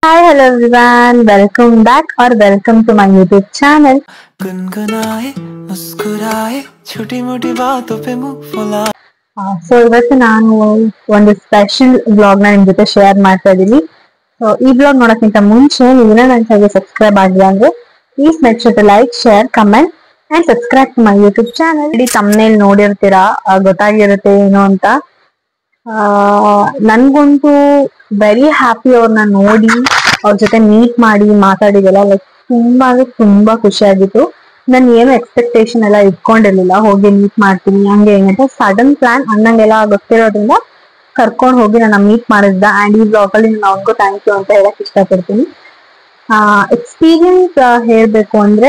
Hi, hello everyone. Welcome back or welcome to my YouTube channel. गुनगुनाए मुस्कुराए छोटी मोटी बातों पे मुंह फुलाए ಸೊ ಇವತ್ತು ನಾನು ಒಂದು ಸ್ಪೆಷಲ್ ಬ್ಲಾಗ್ ನ ನಿಮ್ ಜೊತೆ ಶೇರ್ ಮಾಡ್ತಾ ಇದ್ದೀನಿ ಸೊ ಈ ಬ್ಲಾಗ್ ನೋಡೋಕ್ಕಿಂತ ಮುಂಚೆ ನೀವು ನನ್ನ ಚಾನಲ್ ಸಬ್ಸ್ಕ್ರೈಬ್ ಆಗಿಲ್ಲ ಅಂದ್ರೆ please make sure to like share comment and subscribe to my YouTube channel ಇಡೀ ತಮ್ಮನೇಲಿ ನೋಡಿರ್ತೀರಾ ಆ, ಗೊತ್ತಾಗಿರುತ್ತೆ ಏನು ಅಂತ ಆ, ನನ್ಗಂತೂ ವೆರಿ ಹ್ಯಾಪಿ ಅವ್ರನ್ನ ನೋಡಿ ಅವ್ರ ಜೊತೆ ಮೀಟ್ ಮಾಡಿ ಮಾತಾಡಿದೆಲ್ಲ ಲೈಕ್ ತುಂಬಾ ಅಂದ್ರೆ ತುಂಬಾ ಖುಷಿ ಆಗಿತ್ತು ನಾನು ಏನು ಎಕ್ಸ್ಪೆಕ್ಟೇಷನ್ ಎಲ್ಲ ಇಟ್ಕೊಂಡಿರ್ಲಿಲ್ಲ ಹೋಗಿ ಮೀಟ್ ಮಾಡ್ತೀನಿ ಹಂಗೆ ಹಿಂಗೆ ಸಡನ್ ಪ್ಲಾನ್ ಅಣ್ಣಂಗೆಲ್ಲ ಗೊತ್ತಿರೋದ್ರಿಂದ ಕರ್ಕೊಂಡು ಹೋಗಿ ನನ್ನ ಮೀಟ್ ಮಾಡಿದ್ದ ಅಂಡ್ ಈ ಬ್ಲಾಗ್ ಅಲ್ಲಿ ನಾನು ಅವ್ರಿಗೂ ಥ್ಯಾಂಕ್ ಯು ಅಂತ ಹೇಳಕ್ ಇಷ್ಟಪಡ್ತೀನಿ ಎಕ್ಸ್ಪೀರಿಯನ್ಸ್ ಹೇಳ್ಬೇಕು ಅಂದ್ರೆ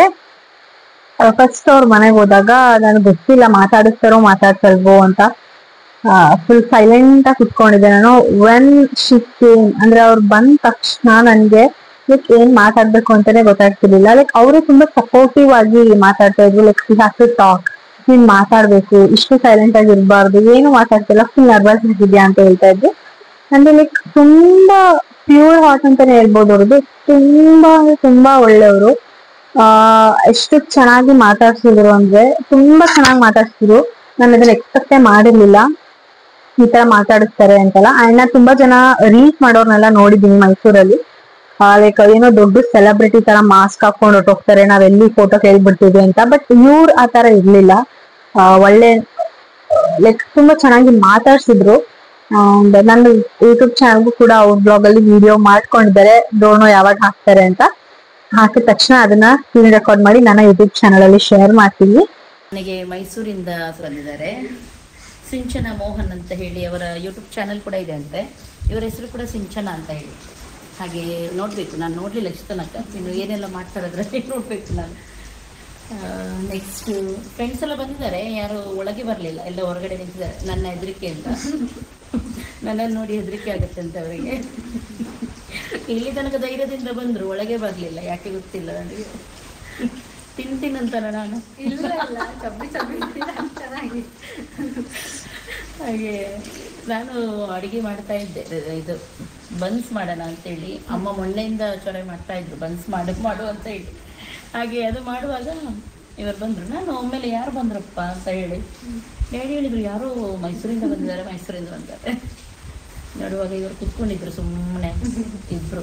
ಫಸ್ಟ್ ಅವ್ರ ಮನೆಗೆ ಹೋದಾಗ ನನಗೆ ಗೊತ್ತಿಲ್ಲ ಮಾತಾಡಿಸ್ತಾರೋ ಮಾತಾಡ್ಸಲ್ವೋ ಅಂತ ಫುಲ್ ಸೈಲೆಂಟ್ ಆಗಿ ಕುತ್ಕೊಂಡಿದ್ದೆ ನಾನು ವೆನ್ ಶಿ ಕೇಮ್ ಅಂದ್ರೆ ಅವ್ರು ಬಂದ ತಕ್ಷಣ ನನ್ಗೆ ಲೈಕ್ ಏನ್ ಮಾತಾಡ್ಬೇಕು ಅಂತಾನೆ ಗೊತ್ತಾಗ್ತಿರ್ಲಿಲ್ಲ ಲೈಕ್ ಅವರು ತುಂಬಾ ಸಪೋರ್ಟಿವ್ ಆಗಿ ಮಾತಾಡ್ತಾ ಇದ್ರು like we have to talk ನೀನ್ ಮಾತಾಡ್ಬೇಕು ಇಷ್ಟು ಸೈಲೆಂಟ್ ಆಗಿ ಇರಬಾರ್ದು ಏನು ಮಾತಾಡ್ತಿಲ್ಲ ಫುಲ್ ನರ್ವಸ್ ಆಗಿದ್ಯಾ ಅಂತ ಹೇಳ್ತಾ ಇದ್ರು ಅಂದ್ರೆ ಲೈಕ್ ತುಂಬಾ ಪ್ಯೂರ್ ಹಾರ್ಟ್ ಅಂತಾನೆ ಹೇಳ್ಬೋದು ಅವ್ರದ್ದು ತುಂಬಾ ಅಂದ್ರೆ ತುಂಬಾ ಒಳ್ಳೆಯವರು ಆ ಎಷ್ಟು ಚೆನ್ನಾಗಿ ಮಾತಾಡ್ಸಿದ್ರು ಅಂದ್ರೆ ತುಂಬಾ ಚೆನ್ನಾಗಿ ಮಾತಾಡ್ಸಿದ್ರು ನಾನು ಅದನ್ನ ಎಕ್ಸ್ಪೆಕ್ಟೇ ಮಾಡಿರ್ಲಿಲ್ಲ ಈ ತರ ಮಾತಾಡಿಸ್ತಾರೆ ಅಂತೆಲ್ಲ ಅಂಡ್ ನಾ ತುಂಬಾ ಜನ ರೀಲ್ಸ್ ಮಾಡೋರ್ನೆಲ್ಲ ನೋಡಿದೀನಿ ಮೈಸೂರಲ್ಲಿ ಲೈಕ್ ಏನೋ ದೊಡ್ಡ ಸೆಲೆಬ್ರಿಟಿ ತರ ಮಾಸ್ಕ್ ಹಾಕೊಂಡು ಹೊರಟೋಗ್ತಾರೆ ನಾವ್ ಎಲ್ಲಿ ಫೋಟೋ ಕೇಳ್ಬಿಡ್ತೀವಿ ಅಂತ ಬಟ್ ಇವ್ರು ಆ ತರ ಇರ್ಲಿಲ್ಲ ಆ, ಒಳ್ಳೆ ಲೈಕ್ ತುಂಬಾ ಚೆನ್ನಾಗಿ ಮಾತಾಡ್ಸಿದ್ರು ಅಂಡ್ ನನ್ನ ಯೂಟ್ಯೂಬ್ ಚಾನಲ್ಗೂ ಕೂಡ ಅವ್ರ ಬ್ಲಾಗ್ ಅಲ್ಲಿ ವಿಡಿಯೋ ಮಾಡ್ಕೊಂಡಿದ್ದಾರೆ ಡೋನೋ ಯಾವಾಗ ಹಾಕ್ತಾರೆ ಅಂತ ಹಾಕಿದ ತಕ್ಷಣ ಅದನ್ನ ಸ್ಕ್ರೀನ್ ರೆಕಾರ್ಡ್ ಮಾಡಿ ನನ್ನ ಯೂಟ್ಯೂಬ್ ಚಾನಲ್ ಅಲ್ಲಿ ಶೇರ್ ಮಾಡ್ತೀನಿ ನನಗೆ ಮೈಸೂರಿಂದ ಬಂದಿದ್ದಾರೆ ಸಿಂಚನ ಮೋಹನ್ ಅಂತ ಹೇಳಿ ಅವರ ಯೂಟ್ಯೂಬ್ ಚಾನಲ್ ಕೂಡ ಇದೆ ಅಂತೆ ಇವರ ಹೆಸರು ಕೂಡ ಸಿಂಚನ ಅಂತ ಹೇಳಿ ಹಾಗೆ ನೋಡಬೇಕು ನಾನು ನೋಡಲಿಲ್ಲ ಇಷ್ಟು ತನಕ ಇನ್ನು ಏನೆಲ್ಲ ಮಾಡ್ತಾರೆ ಅದರಲ್ಲಿ ನೋಡಬೇಕು ನಾನು ನೆಕ್ಸ್ಟ್ ಫ್ರೆಂಡ್ಸ್ ಎಲ್ಲ ಬಂದಿದ್ದಾರೆ ಯಾರು ಒಳಗೆ ಬರಲಿಲ್ಲ ಎಲ್ಲ ಹೊರಗಡೆ ನಿಂತಿದ್ದಾರೆ ನನ್ನ ಹೆದರಿಕೆ ಅಂತ ನನ್ನನ್ನು ನೋಡಿ ಹೆದರಿಕೆ ಆಗುತ್ತೆ ಅಂತ ಅವರಿಗೆ ಇಲ್ಲಿ ತನಕ ಧೈರ್ಯದಿಂದ ಬಂದರು ಒಳಗೆ ಬರಲಿಲ್ಲ ಯಾಕೆ ಗೊತ್ತಿಲ್ಲ ನನಗೆ ತಿಂತೀನಂತ ನಾನು ಹಾಗೆ ನಾನು ಅಡಿಗೆ ಮಾಡ್ತಾ ಇದ್ದೆ ಇದು ಬನ್ಸ್ ಮಾಡೋಣ ಅಂತೇಳಿ ಅಮ್ಮ ಮೊನ್ನೆಯಿಂದ ಚೊರೆ ಮಾಡ್ತಾ ಇದ್ರು ಬನ್ಸ್ ಮಾಡು ಮಾಡು ಅಂತ ಹೇಳಿ ಹಾಗೆ ಅದು ಮಾಡುವಾಗ ಇವರು ಬಂದರು ನಾನು ಒಮ್ಮೆಲೆ ಯಾರು ಬಂದ್ರಪ್ಪ ಅಂತ ಹೇಳಿ ಹೇಳಿ ಹೇಳಿದ್ರು ಯಾರೋ ಮೈಸೂರಿಂದ ಬಂದಿದ್ದಾರೆ ಮೈಸೂರಿಂದ ಬಂದಿದ್ದಾರೆ ನೋಡುವಾಗ ಇವರು ಕುತ್ಕೊಂಡಿದ್ರು ಸುಮ್ಮನೆ ಇಬ್ರು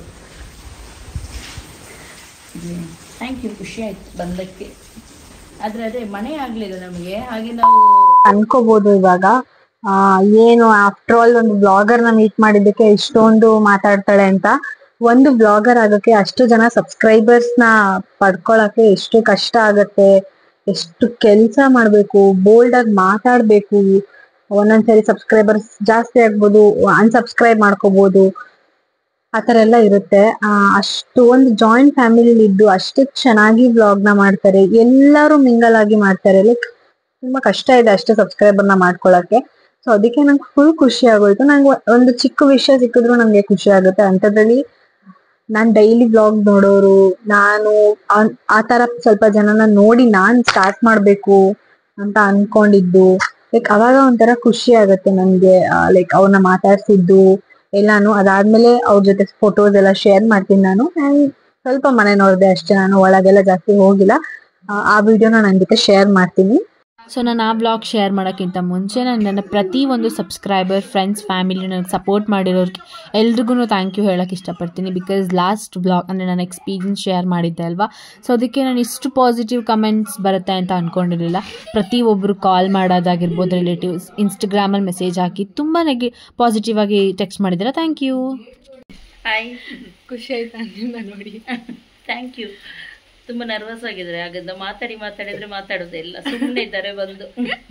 ಥ್ಯಾಂಕ್ ಯು ಖುಷಿ ಆಯ್ತು ಬಂದಕ್ಕೆ ಆದ್ರೆ ಅದೇ ಮನೆ ಆಗ್ಲಿಲ್ಲ ನಮಗೆ ಹಾಗೆ ನಾವು ಅನ್ಕೋಬಹುದು ಇವಾಗ ಆ ಏನು ಆಫ್ಟರ್ ಆಲ್ ಒಂದು ಬ್ಲಾಗರ್ ನ ಮೀಟ್ ಮಾಡಿದ್ದಕ್ಕೆ ಇಷ್ಟೊಂದು ಮಾತಾಡ್ತಾಳೆ ಅಂತ ಒಂದು ಬ್ಲಾಗರ್ ಆಗೋಕೆ ಅಷ್ಟು ಜನ ಸಬ್ಸ್ಕ್ರೈಬರ್ಸ್ ನ ಪಡ್ಕೊಳಕ್ಕೆ ಎಷ್ಟು ಕಷ್ಟ ಆಗತ್ತೆ ಎಷ್ಟು ಕೆಲಸ ಮಾಡ್ಬೇಕು ಬೋಲ್ಡ್ ಆಗಿ ಮಾತಾಡ್ಬೇಕು ಒಂದೊಂದ್ಸರಿ ಸಬ್ಸ್ಕ್ರೈಬರ್ಸ್ ಜಾಸ್ತಿ ಆಗ್ಬೋದು ಅನ್ಸಬ್ಸ್ಕ್ರೈಬ್ ಮಾಡ್ಕೋಬಹುದು ಆತರ ಎಲ್ಲ ಇರುತ್ತೆ ಆ, ಅಷ್ಟು ಒಂದು ಜಾಯಿಂಟ್ ಫ್ಯಾಮಿಲಿ ಇದ್ದು ಅಷ್ಟು ಚೆನ್ನಾಗಿ ಬ್ಲಾಗ್ ನ ಮಾಡ್ತಾರೆ ಎಲ್ಲರೂ ಮಿಂಗಲ್ ಆಗಿ ಮಾಡ್ತಾರೆ ಲೈಕ್ ತುಂಬಾ ಕಷ್ಟ ಇದೆ ಅಷ್ಟೇ ಸಬ್ಸ್ಕ್ರೈಬರ್ ನ ಮಾಡ್ಕೊಳಕ್ಕೆ ಸೊ ಅದಕ್ಕೆ ನಂಗೆ ಫುಲ್ ಖುಷಿ ಆಗೋಯ್ತು ನಂಗೆ ಒಂದು ಚಿಕ್ಕ ವಿಷಯ ಸಿಕ್ಕಿದ್ರು ನಂಗೆ ಖುಷಿ ಆಗುತ್ತೆ ಅಂಥದ್ರಲ್ಲಿ ನಾನ್ ಡೈಲಿ ಬ್ಲಾಗ್ ನೋಡೋರು ನಾನು ಆ- ಆ ತರ ಸ್ವಲ್ಪ ಜನನ ನೋಡಿ ನಾನ್ ಸ್ಟಾರ್ಟ್ ಮಾಡ್ಬೇಕು ಅಂತ ಅನ್ಕೊಂಡಿದ್ದು ಲೈಕ್ ಅವಾಗ ಒಂಥರ ಖುಷಿ ಆಗುತ್ತೆ ನನ್ಗೆ ಲೈಕ್ ಅವ್ರನ್ನ ಮಾತಾಡ್ಸಿದ್ದು ಎಲ್ಲಾನು ಅದಾದ್ಮೇಲೆ ಅವ್ರ ಜೊತೆ ಫೋಟೋಸ್ ಎಲ್ಲ ಶೇರ್ ಮಾಡ್ತೀನಿ ನಾನು and ಸ್ವಲ್ಪ ಮನೆ ನೋಡಿದೆ ಅಷ್ಟೇ ನಾನು ಒಳಗೆಲ್ಲ ಜಾಸ್ತಿ ಹೋಗಿಲ್ಲ ಆ, ಆ ವಿಡಿಯೋನ ನನ್ನ ಜೊತೆ ಶೇರ್ ಮಾಡ್ತೀನಿ ಸೊ ನಾನು ಆ ಬ್ಲಾಗ್ ಶೇರ್ ಮಾಡೋಕ್ಕಿಂತ ಮುಂಚೆ ನಾನು ನನ್ನ ಪ್ರತಿ ಒಂದು ಸಬ್ಸ್ಕ್ರೈಬರ್ ಫ್ರೆಂಡ್ಸ್ ಫ್ಯಾಮಿಲಿ ನನಗೆ ಸಪೋರ್ಟ್ ಮಾಡಿರೋರಿಗೆ ಎಲ್ರಿಗೂ ಥ್ಯಾಂಕ್ ಯು ಹೇಳೋಕ್ಕೆ ಇಷ್ಟಪಡ್ತೀನಿ ಬಿಕಾಸ್ ಲಾಸ್ಟ್ ಬ್ಲಾಗ್ ಅಂದರೆ ನನ್ನ ಎಕ್ಸ್ಪೀರಿಯನ್ಸ್ ಶೇರ್ ಮಾಡಿದ್ದೆ ಅಲ್ವಾ ಸೊ ಅದಕ್ಕೆ ನಾನು ಇಷ್ಟು ಪಾಸಿಟಿವ್ ಕಮೆಂಟ್ಸ್ ಬರುತ್ತೆ ಅಂತ ಅಂದ್ಕೊಂಡಿರಲಿಲ್ಲ ಪ್ರತಿಯೊಬ್ಬರು ಕಾಲ್ ಮಾಡೋದಾಗಿರ್ಬೋದು ರಿಲೇಟಿವ್ಸ್ ಇನ್ಸ್ಟಾಗ್ರಾಮಲ್ಲಿ ಮೆಸೇಜ್ ಹಾಕಿ ತುಂಬಾ ನೆಗೆ ಪಾಸಿಟಿವ್ ಆಗಿ ಟೆಕ್ಸ್ಟ್ ಮಾಡಿದ್ದಾರೆ ಥ್ಯಾಂಕ್ ಯು ಹಾಯ್ ಖುಷಿ ಆಯ್ತಾ ನಿಮ್ಮನ್ನ ನೋಡಿ ಥ್ಯಾಂಕ್ ಯು ತುಂಬಾ ನರ್ವಸ್ ಆಗಿದ್ದಾರೆ ಹಾಗಂತ ಮಾತಾಡಿ ಮಾತಾಡಿದ್ರೆ ಮಾತಾಡೋದೇ ಇಲ್ಲ ಸುಮ್ಮನೆ ಇದ್ದಾರೆ ಬಂದು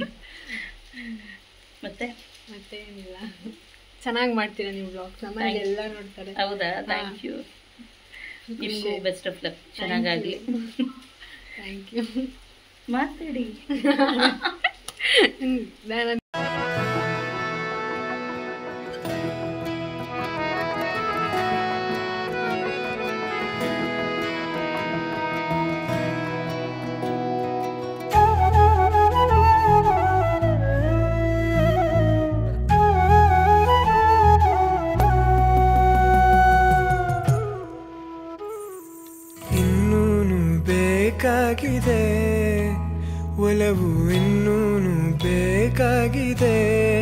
ಮತ್ತೆ ಮತ್ತೆ ಏನಿಲ್ಲ ಚೆನ್ನಾಗಿ ಮಾಡ್ತೀರಾ ನೀವು ಬ್ಲಾಗ್ಸ್ ಮನೇಲಿ ಎಲ್ಲ ನೋಡ್ತಾರೆ ಹೌದಾ ಥ್ಯಾಂಕ್ ಯು ನಿಮಗೂ ಬೆಸ್ಟ್ ಆಫ್ ಲಕ್ ಚೆನ್ನಾಗಾಗಲಿ ಥ್ಯಾಂಕ್ ಯು ಮಾತಾಡಿ ನಾನು ಬೇಕಾಗಿದೆ ಒಲವು ಇನ್ನೂನು ಬೇಕಾಗಿದೆ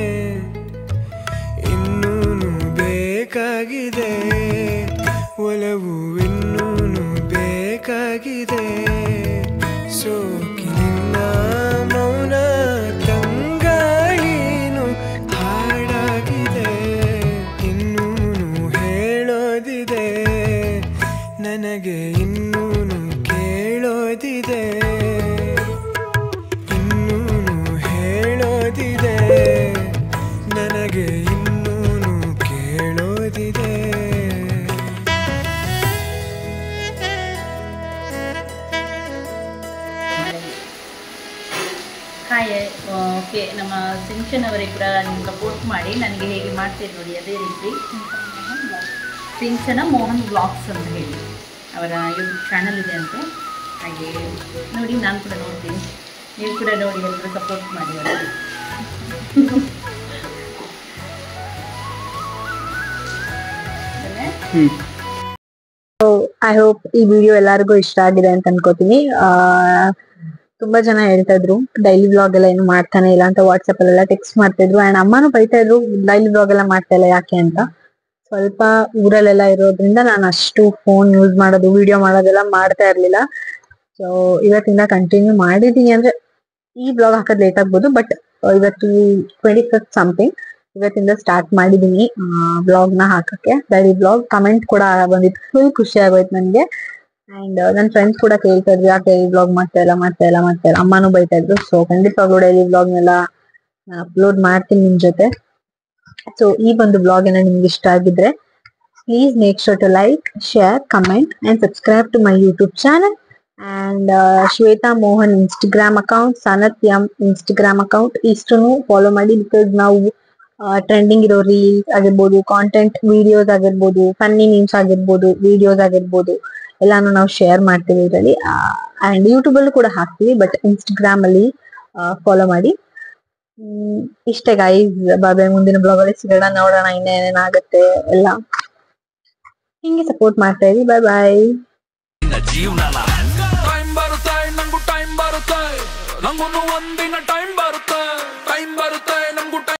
ಇನ್ನೂನು ಬೇಕಾಗಿದೆ ಒಲವು ಇನ್ನೂನು ಬೇಕಾಗಿದೆ ಸೋಕಿನಿಂದ ಮೌನ ತಂಗಾಳೀನು ಹಾಡಾಗಿದೆ ಇನ್ನೂನು ಹೇಳೋದಿದೆ ನನಗೆ ಇನ್ನೂನು ಕೇಳೋದಿದೆ ಇನ್ನೂನು ಹೇಳೋದಿದೆ ನನಗೆ ಇನ್ನೂನು ಕೇಳೋದಿದೆ ಹಾಯ್ ಓಕೆ ನಮ್ಮ ಸಿಂಚನ್ ಅವರಿಗೆ ಕೂಡ ನೀವು ಸಪೋರ್ಟ್ ಮಾಡಿ ನನಗೆ ಹೇಗೆ ಮಾಡ್ತೀರಿ ನೋಡಿ ಅದೇ ರೀತಿ ಸಿಂಚನ ಮೋಹನ್ ಬ್ಲಾಗ್ಸ್ ಅಂತ ಹೇಳಿ ಅವರ ಯೂಟ್ಯೂಬ್ ಚಾನಲ್ ಇದೆ ಅಂತೆ ಹಾಗೆ ನೋಡಿ ನಾನು ಕೂಡ ನೋಡ್ತೀನಿ ನೀವು ಕೂಡ ನೋಡಿ ಎಲ್ಲರೂ ಸಪೋರ್ಟ್ ಮಾಡಿ ಅವರಿಗೆ ಆಮೇಲೆ ಐ ಹೋಪ್ ಈ ವಿಡಿಯೋ ಎಲ್ಲರಿಗೂ ಇಷ್ಟ ಆಗಿದೆ ಅಂತ ಅನ್ಕೋತೀನಿ ಆ, ತುಂಬಾ ಜನ ಹೇಳ್ತಾ ಇದ್ರು ಡೈಲಿ ಬ್ಲಾಗ್ ಎಲ್ಲ ಏನು ಮಾಡ್ತಾನೆ ಇಲ್ಲ ಅಂತ ವಾಟ್ಸಪ್ ಅಲ್ಲೆಲ್ಲ ಟೆಕ್ಸ್ಟ್ ಮಾಡ್ತಾ ಇದ್ರು ಅಂಡ್ ಅಮ್ಮನೂ ಬೈತಾ ಇದ್ರು ಡೈಲಿ ಬ್ಲಾಗ್ ಎಲ್ಲ ಮಾಡ್ತಾ ಇಲ್ಲ ಯಾಕೆ ಅಂತ ಸ್ವಲ್ಪ ಊರಲ್ಲೆಲ್ಲ ಇರೋದ್ರಿಂದ ನಾನು ಅಷ್ಟು ಫೋನ್ ಯೂಸ್ ಮಾಡೋದು ವಿಡಿಯೋ ಮಾಡೋದೆಲ್ಲ ಮಾಡ್ತಾ ಇರ್ಲಿಲ್ಲ ಸೊ ಇವತ್ತಿಂದ ಕಂಟಿನ್ಯೂ ಮಾಡಿದೀನಿ ಅಂದ್ರೆ ಈ ಬ್ಲಾಗ್ ಹಾಕೋದ್ ಲೇಟ್ ಆಗ್ಬೋದು ಬಟ್ ಇವತ್ತು ಟ್ವೆಂಟಿ ಫಿಫ್ತ್ ಸಮಥಿಂಗ್ ಇವತ್ತಿಂದ ಸ್ಟಾರ್ಟ್ ಮಾಡಿದೀನಿ ಬ್ಲಾಗ್ ನ ಹಾಕಕ್ಕೆ ಡೈಲಿ ಬ್ಲಾಗ್ ಕಮೆಂಟ್ ಕೂಡ ಬಂದಿತ್ತು ಫುಲ್ ಖುಷಿ ಆಗೋಯ್ತು ನನ್ಗೆ ಅಂಡ್ ನನ್ನ ಫ್ರೆಂಡ್ಸ್ ಕೂಡ ಕೇಳ್ತಾ ಇದ್ರು ಯಾಕೆ ಡೈಲಿ ಬ್ಲಾಗ್ ಮಾಡ್ತಾ ಇಲ್ಲ ಮಾಡ್ತಾ ಇಲ್ಲ ಮಾಡ್ತಾ ಇಲ್ಲ ಅಮ್ಮನೂ ಬೈತಾ ಇದ್ರು ಸೊ ಖಂಡಿತವಾಗ್ಲೂ ಡೈಲಿ ಬ್ಲಾಗ್ನೆಲ್ಲ ಅಪ್ಲೋಡ್ ಮಾಡ್ತೀನಿ ನಿಮ್ ಜೊತೆ ಸೊ ಈ ಒಂದು ಬ್ಲಾಗ್ ಏನ ನಿಮ್ಗೆ ಇಷ್ಟ ಆಗಿದ್ರೆ please make sure to like share comment and subscribe to my YouTube channel and Shweta Mohan Instagram account Sanath M Instagram account ಇಷ್ಟನ್ನು ಫಾಲೋ ಮಾಡಿ ಬಿಕಾಸ್ ನಾವು ಟ್ರೆಂಡಿಂಗ್ ಇರೋ ರೀಲ್ಸ್ ಆಗಿರ್ಬೋದು ಕಾಂಟೆಂಟ್ ವಿಡಿಯೋಸ್ ಆಗಿರ್ಬೋದು ಫನ್ನಿ ಮೀಮ್ಸ್ ಆಗಿರ್ಬೋದು ವಿಡಿಯೋಸ್ ಆಗಿರ್ಬೋದು ಎಲ್ಲಾನು ನಾವು ಶೇರ್ ಮಾಡ್ತೀವಿ ಇದರಲ್ಲಿ ಅಂಡ್ ಯೂಟ್ಯೂಬ್ ಅಲ್ಲೂ ಕೂಡ ಹಾಕ್ತೀವಿ ಬಟ್ ಇನ್ಸ್ಟಾಗ್ರಾಮ್ ಅಲ್ಲಿ ಫಾಲೋ ಮಾಡಿ ಹ್ಮ್, ಇಷ್ಟೇ ಗೈಸ್ ಬಾಬೆ ಮುಂದಿನ ಬ್ಲಾಗ್ ಅಲ್ಲಿ ಸಿಗೋಣ ನೋಡೋಣ ಇನ್ನೇನೇನಾಗುತ್ತೆ ಎಲ್ಲ ಹಿಂಗೆ ಸಪೋರ್ಟ್ ಮಾಡ್ತಾ ಇರಿ ಬಾಯ್ ಬಾಯ್ ಟೈಮ್ ಬರುತ್ತೆ ನಂಗೂ ಟೈಮ್ ಬರುತ್ತೆ ನಂಗೂ ಒಂದಿನ ಟೈಮ್ ಬರುತ್ತೆ ಟೈಮ್ ಬರುತ್ತೆ ನಮಗೂ